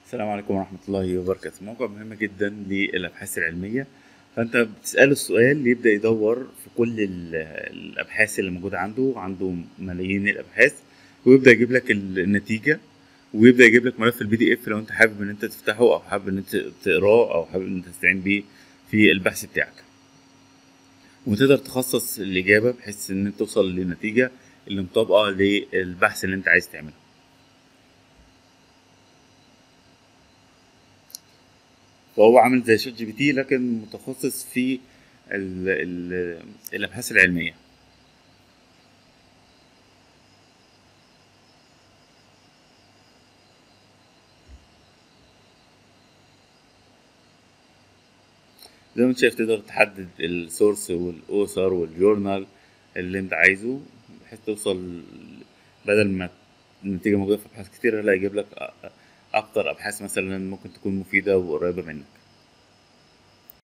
السلام عليكم ورحمة الله وبركاته موقع مهم جدا للأبحاث العلمية فأنت بتسأله السؤال يبدأ يدور في كل ال- الأبحاث اللي موجودة عنده عنده ملايين الأبحاث ويبدأ يجيب لك ال- النتيجة ويبدأ يجيب لك ملف البي دي اف لو انت حابب ان انت تفتحه او حابب ان انت تقراه او حابب ان انت تستعين بيه في البحث بتاعك وتقدر تخصص الإجابة بحيث ان انت توصل للنتيجة اللي مطابقة للبحث اللي انت عايز تعمله فهو عامل زي شات جي بي تي لكن متخصص في ال ال الابحاث العلميه زي ما انت شايف تقدر تحدد السورس والاوثر والجورنال اللي انت عايزه بحيث توصل بدل ما النتيجه موجوده في ابحاث كتير لا يجيب لك أ- اكتر ابحاث مثلا ممكن تكون مفيده وقريبه منك